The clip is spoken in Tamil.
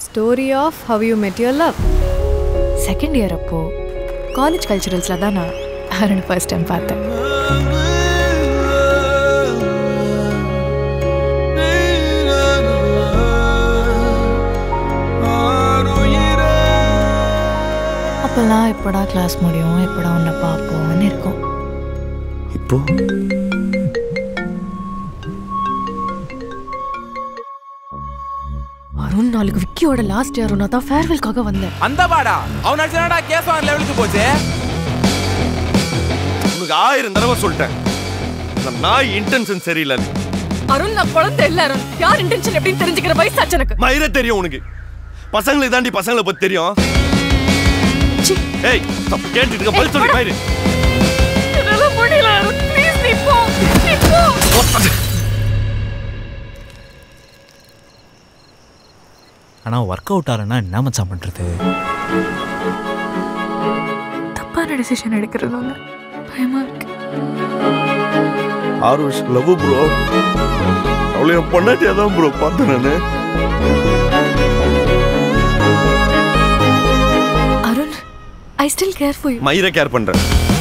Story of how you met your love second year அப்போ காலேஜ் கல்ச்சுரல்ஸில் தான் நான் அருண் ஃபர்ஸ்ட் டைம் பார்த்தேன் அப்போல்லாம் எப்படா கிளாஸ் முடியும் எப்படா உன்னை பார்ப்போம்னு இருக்கும் இப்போ அருண் நாளைக்கு விக்கியோட லாஸ்ட் இயர் நான் தான் ஃபேர்வெல்காக வந்தேன் அந்த பாடா அவன் அடிச்சா கேஸ் வாங்க லெவலுக்கு போச்சு உனக்கு ஆயிரம் தடவை சொல்லிட்டேன் இந்த நாய் இன்டென்ஷன் சரியில்லை அருண் நான் குழந்தை இல்ல அருண் யார் இன்டென்ஷன் எப்படின்னு தெரிஞ்சுக்கிற வயசாச்சு எனக்கு மயிர தெரியும் உனக்கு பசங்களுக்கு தாண்டி பசங்களை பத்தி தெரியும் சி. ஏய் தப்பு கேட்டுட்டு இருக்க பதில் சொல்லி மயிரு என்னால முடியல அருண் ப்ளீஸ் நீ போ நீ போ ஆனால் ஒர்க் அவுட் ஆகலைன்னா என்ன மச்சான் பண்ணுறது தப்பான டிசிஷன் எடுக்கிறது ஒன்று பயமா இருக்கு ஆறு வருஷம் லவ் ப்ரோ அவளை என் பொண்டாட்டியா தான் ப்ரோ பார்த்தேன் நானு Arun I still care for you மயிரை கேர் பண்றேன்